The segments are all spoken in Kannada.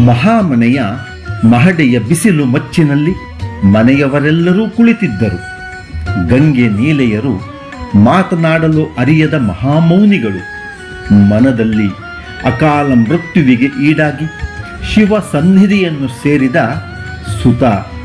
ಮಹಾಮನೆಯ ಮಹಡೆಯ ಬಿಸಿಲು ಮಚ್ಚಿನಲ್ಲಿ ಮನೆಯವರೆಲ್ಲರೂ ಕುಳಿತಿದ್ದರು ಗಂಗೆ ನೀಲೆಯರು ಮಾತನಾಡಲು ಅರಿಯದ ಮಹಾಮೌನಿಗಳು ಮನದಲ್ಲಿ ಅಕಾಲ ಮೃತ್ಯುವಿಗೆ ಈಡಾಗಿ ಶಿವ ಸನ್ನಿಧಿಯನ್ನು ಸೇರಿದ ಸುತ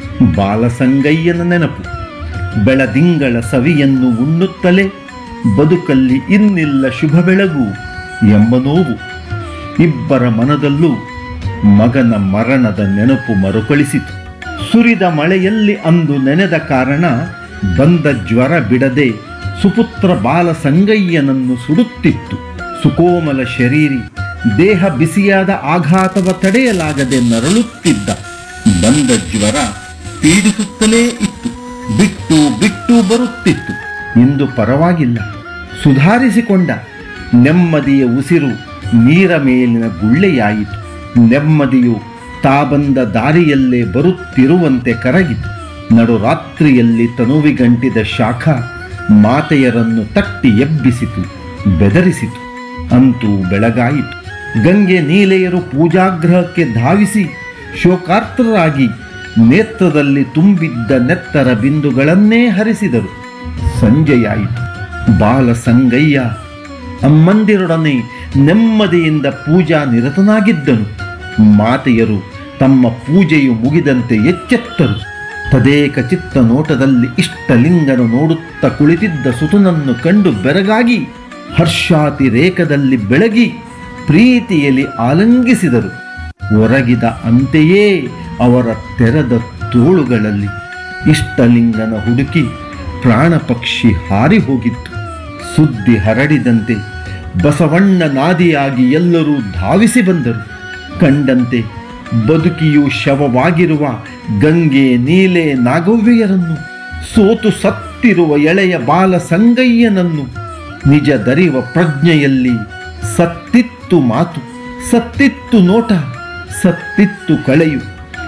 ಬಾಲಸಂಗಯ್ಯನ ನೆನಪು ಬೆಳದಿಂಗಳ ಸವಿಯನ್ನು ಉಣ್ಣುತ್ತಲೇ ಬದುಕಲ್ಲಿ ಇನ್ನಿಲ್ಲ ಶುಭ ಬೆಳಗು ಎಂಬ ನೋವು ಇಬ್ಬರ ಮನದಲ್ಲೂ ಮಗನ ಮರಣದ ನೆನಪು ಮರುಕಳಿಸಿತು ಸುರಿದ ಮಳೆಯಲ್ಲಿ ಅಂದು ನೆನೆದ ಕಾರಣ ಬಂದ ಜ್ವರ ಬಿಡದೆ ಸುಪುತ್ರ ಬಾಲಸಂಗಯ್ಯನನ್ನು ಸುಡುತ್ತಿತ್ತು ಸುಕೋಮಲ ಶರೀರಿ ದೇಹ ಬಿಸಿಯಾದ ಆಘಾತವ ತಡೆಯಲಾಗದೆ ನರಳುತ್ತಿದ್ದ ಬಂದ ಜ್ವರ ಪೀಡಿಸುತ್ತಲೇ ಇತ್ತು ಬಿಟ್ಟು ಬಿಟ್ಟು ಬರುತ್ತಿತ್ತು ಇಂದು ಪರವಾಗಿಲ್ಲ ಸುಧಾರಿಸಿಕೊಂಡ ನೆಮ್ಮದಿಯ ಉಸಿರು ನೀರ ಮೇಲಿನ ಗುಳ್ಳೆಯಾಯಿತು ನೆಮ್ಮದಿಯು ತಾ ಬಂದ ದಾರಿಯಲ್ಲೇ ಬರುತ್ತಿರುವಂತೆ ಕರಗಿತು ನಡುರಾತ್ರಿಯಲ್ಲಿ ತನುವಿಗಂಟಿದ ಶಾಖ ಮಾತೆಯರನ್ನು ತಟ್ಟಿ ಎಬ್ಬಿಸಿತು ಬೆದರಿಸಿತು ಅಂತೂ ಬೆಳಗಾಯಿತು ಗಂಗೆ ನೀಲೆಯರು ಪೂಜಾಗ್ರಹಕ್ಕೆ ಧಾವಿಸಿ ಶೋಕಾರ್ತರಾಗಿ ನೇತ್ರದಲ್ಲಿ ತುಂಬಿದ್ದ ನೆತ್ತರ ಬಿಂದುಗಳನ್ನೇ ಹರಿಸಿದರು ಸಂಜೆಯಾಯಿತು ಬಾಲಸಂಗಯ್ಯ ಅಮ್ಮಂದಿರೊಡನೆ ನೆಮ್ಮದಿಯಿಂದ ಪೂಜಾ ನಿರತನಾಗಿದ್ದನು ಮಾತೆಯರು ತಮ್ಮ ಪೂಜೆಯು ಮುಗಿದಂತೆ ಎಚ್ಚೆತ್ತರು ತದೇಕ ಚಿತ್ತ ನೋಟದಲ್ಲಿ ಇಷ್ಟಲಿಂಗನು ನೋಡುತ್ತ ಕುಳಿತಿದ್ದ ಸುತನನ್ನು ಕಂಡು ಬೆರಗಾಗಿ ಹರ್ಷಾತಿರೇಕದಲ್ಲಿ ಬೆಳಗಿ ಪ್ರೀತಿಯಲ್ಲಿ ಆಲಂಗಿಸಿದರು ಒರಗಿದ ಅಂತೆಯೇ ಅವರ ತೆರೆದ ತೋಳುಗಳಲ್ಲಿ ಇಷ್ಟಲಿಂಗನ ಹುಡುಕಿ ಪ್ರಾಣ ಪಕ್ಷಿ ಹಾರಿ ಹೋಗಿತ್ತು ಸುದ್ದಿ ಹರಡಿದಂತೆ ಬಸವಣ್ಣ ನಾದಿಯಾಗಿ ಎಲ್ಲರೂ ಧಾವಿಸಿ ಬಂದರು ಕಂಡಂತೆ ಬದುಕಿಯು ಶವವಾಗಿರುವ ಗಂಗೆ ನೀಲೆ ನಾಗವ್ಯರನ್ನು ಸೋತು ಸತ್ತಿರುವ ಎಳೆಯ ಬಾಲ ಸಂಗಯ್ಯನನ್ನು ನಿಜ ದರಿವ ಪ್ರಜ್ಞೆಯಲ್ಲಿ ಸತ್ತಿತ್ತು ಮಾತು ಸತ್ತಿತ್ತು ನೋಟ ಸತ್ತಿತ್ತು ಕಳೆಯು